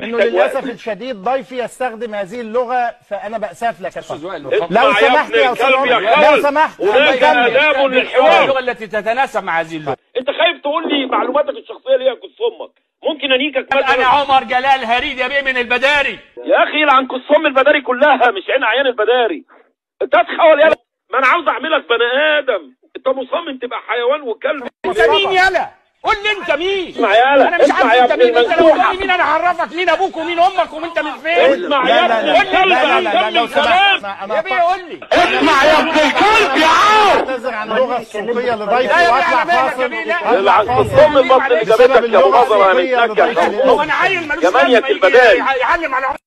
انه محتاج للاسف وقت. الشديد ضيفي يستخدم هذه اللغه فانا باسف لك يا استاذ فندم. وائل اسمع لو يا سمحت ابن يا استاذ الكلب يا عمر، لو خالد. سمحت هناك كمل. آداب اللغه للحوار التي تتناسب مع هذه اللغه انت خايف تقول لي معلوماتك الشخصيه ليه يا كس امك ممكن انيكك انا مثلا عمر جلال هريد يا بيه من البداري يا اخي يلعن كس ام البداري كلها مش عين عيان البداري انت تحاول يلا ما انا عاوز اعملك بني ادم انت مصمم تبقى حيوان وكلب انت مين يلا قول لي انت مين اسمع يالا انا مش اسمع عارف يا انت ابن مين انت لو المنسوحة. قلت لي مين انا هعرفك مين ابوك ومين امك وانت من فين اسمع لا يا لا ابن لا الكلب لا لا لا لو هنكمل سمحت كلام أنا- أنا يا بيه قول لي اسمع يا ابن الكلب يا عار اعتذر عن اللغه السوقيه لضيفي لا يا بيه واطلع على بالك يا فاصل بيه، لا. أطلع يلعن فاصل. كس ام المصري اللي بسبب جابتك يا ابو اللغة نظره يا السوقية متنكر لضيفي هو انا عيل ملوش يا منيك لازمه يجي البداري. يعلم على